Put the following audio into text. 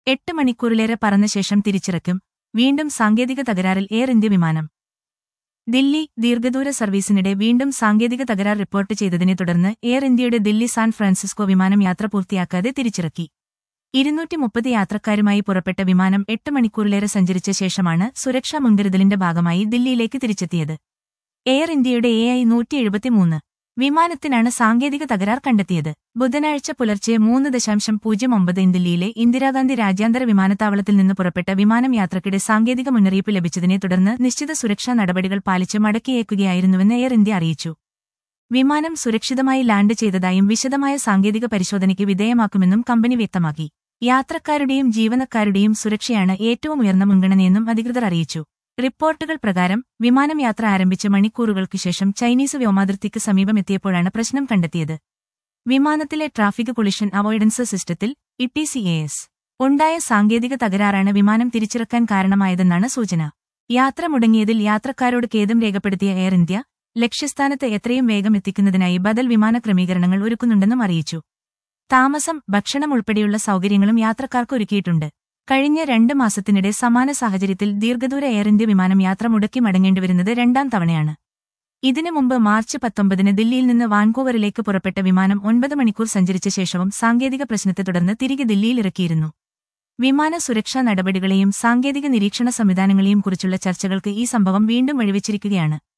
എട്ട് മണിക്കൂറിലേറെ പറന്ന ശേഷം തിരിച്ചിറക്കും വീണ്ടും സാങ്കേതിക തകരാറിൽ എയർ ഇന്ത്യ വിമാനം ദില്ലി ദീർഘദൂര സർവീസിനിടെ വീണ്ടും സാങ്കേതിക തകരാർ റിപ്പോർട്ട് ചെയ്തതിനെ തുടർന്ന് എയർ ഇന്ത്യയുടെ ദില്ലി സാൻ ഫ്രാൻസിസ്കോ വിമാനം യാത്ര പൂർത്തിയാക്കാതെ തിരിച്ചിറക്കി ഇരുന്നൂറ്റി മുപ്പത് യാത്രക്കാരുമായി പുറപ്പെട്ട വിമാനം എട്ട് മണിക്കൂറിലേറെ സഞ്ചരിച്ച ശേഷമാണ് സുരക്ഷാ മുൻകരുതലിന്റെ ഭാഗമായി ദില്ലിയിലേക്ക് തിരിച്ചെത്തിയത് എയർ ഇന്ത്യയുടെ എ ഐ നൂറ്റി എഴുപത്തിമൂന്ന് വിമാനത്തിനാണ് സാങ്കേതിക തകരാർ കണ്ടെത്തിയത് ബുധനാഴ്ച പുലർച്ചെ മൂന്ന് ദശാംശം പൂജ്യം ഒമ്പത് ദില്ലിയിലെ ഇന്ദിരാഗാന്ധി രാജ്യാന്തര വിമാനത്താവളത്തിൽ നിന്ന് പുറപ്പെട്ട വിമാനം യാത്രക്കിടെ സാങ്കേതിക മുന്നറിയിപ്പ് ലഭിച്ചതിനെ തുടർന്ന് നിശ്ചിത സുരക്ഷാ നടപടികൾ പാലിച്ച് മടക്കിയേക്കുകയായിരുന്നുവെന്ന് എയർ ഇന്ത്യ അറിയിച്ചു വിമാനം സുരക്ഷിതമായി ലാൻഡ് ചെയ്തതായും വിശദമായ സാങ്കേതിക പരിശോധനയ്ക്ക് വിധേയമാക്കുമെന്നും കമ്പനി വ്യക്തമാക്കി യാത്രക്കാരുടെയും ജീവനക്കാരുടെയും സുരക്ഷയാണ് ഏറ്റവും ഉയർന്ന മുൻഗണനയെന്നും അധികൃതർ അറിയിച്ചു റിപ്പോർട്ടുകൾ പ്രകാരം വിമാനം യാത്ര ആരംഭിച്ച് മണിക്കൂറുകൾക്ക് ശേഷം ചൈനീസ് വ്യോമാതിർത്തിക്ക് സമീപമെത്തിയപ്പോഴാണ് പ്രശ്നം കണ്ടെത്തിയത് വിമാനത്തിലെ ട്രാഫിക് കൊളിഷൻ അവോയ്ഡൻസ് സിസ്റ്റത്തിൽ ഇടിസിഎഎസ് ഉണ്ടായ സാങ്കേതിക തകരാറാണ് വിമാനം തിരിച്ചിറക്കാൻ കാരണമായതെന്നാണ് സൂചന യാത്ര മുടങ്ങിയതിൽ യാത്രക്കാരോട് ഖേദം രേഖപ്പെടുത്തിയ എയർ ഇന്ത്യ ലക്ഷ്യസ്ഥാനത്ത് എത്രയും വേഗം എത്തിക്കുന്നതിനായി ബദൽ വിമാന ക്രമീകരണങ്ങൾ ഒരുക്കുന്നുണ്ടെന്നും അറിയിച്ചു താമസം ഭക്ഷണം ഉൾപ്പെടെയുള്ള സൗകര്യങ്ങളും യാത്രക്കാർക്ക് ഒരുക്കിയിട്ടുണ്ട് കഴിഞ്ഞ രണ്ട് മാസത്തിനിടെ സമാന സാഹചര്യത്തിൽ ദീർഘദൂര എയർ ഇന്ത്യ വിമാനം യാത്ര മുടക്കി മടങ്ങേണ്ടിവരുന്നത് രണ്ടാം തവണയാണ് ഇതിനു മുമ്പ് മാർച്ച് പത്തൊമ്പതിന് ദില്ലിയിൽ നിന്ന് വാൻകൂവറിലേക്ക് പുറപ്പെട്ട വിമാനം ഒൻപത് മണിക്കൂർ സഞ്ചരിച്ച ശേഷവും സാങ്കേതിക പ്രശ്നത്തെ തുടർന്ന് തിരികെ ദില്ലിയിൽ ഇറക്കിയിരുന്നു വിമാന സുരക്ഷാ നടപടികളെയും സാങ്കേതിക നിരീക്ഷണ സംവിധാനങ്ങളെയും കുറിച്ചുള്ള ചർച്ചകൾക്ക് ഈ സംഭവം വീണ്ടും വഴിവെച്ചിരിക്കുകയാണ്